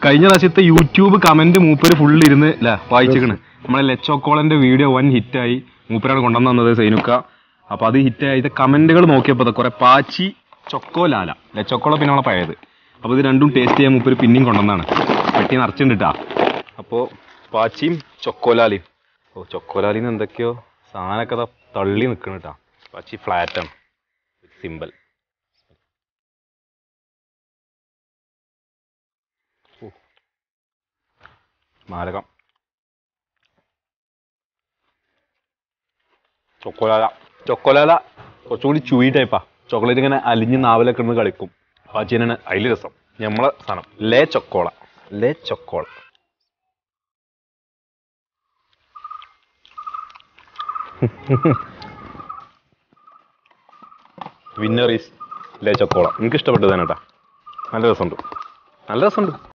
കഴിഞ്ഞ പ്രാവശ്യത്തെ YouTube comment മൂപ്പര് ഫുൾ ഇരുന്ന് അല്ല വായിച്ചിക്കണ് നമ്മളെ ലെച്ചോക്കോളന്റെ വീഡിയോ വൻ ഹിറ്റായി മൂപ്പരാണ് കൊണ്ടുവന്ന് തന്നത് സൈനുക്ക അപ്പൊ അത് ഹിറ്റായി ഇത് കമന്റുകൾ നോക്കിയപ്പോ കുറെ പാച്ചി ചൊക്കോ ലാല ലെച്ചോക്കോള പിന്നെ നമ്മളെ പഴയത് അപ്പൊ ഇത് രണ്ടും ടേസ്റ്റ് ചെയ്യാൻ മൂപ്പര് പിന്നെയും കൊണ്ടുവന്നാണ് പെട്ടി നിറച്ചിട്ടാ അപ്പോ പാച്ചിയും ചൊക്കോലാലിയും ഓ ചൊക്കോലാലിന്ന് എന്തൊക്കെയോ സാധനമൊക്കെ ദാ തള്ളി നിൽക്കണ കേട്ടാ പാച്ചി ഫ്ലാറ്റ് ആണ് സിമ്പിൾ മാരകം ചൊക്കോലാല ചൊക്കോലാല കുറച്ചുകൂടി ചൂയി ടൈപ്പാ ചോക്ലേറ്റ് ഇങ്ങനെ അലിഞ്ഞ് നാവിലൊക്കെ ഇന്ന് കളിക്കും പാച്ചീനാണ് അതിൽ രസം നമ്മളെ സാധനം ലേ ചൊക്കോള ലേ ചൊക്കോള വിന്നർ ഈസ് ലേ ചൊക്കോള എനിക്ക് ഇഷ്ടപ്പെട്ടത് തന്നെ കേട്ടാ നല്ല രസമുണ്ട് നല്ല രസമുണ്ട്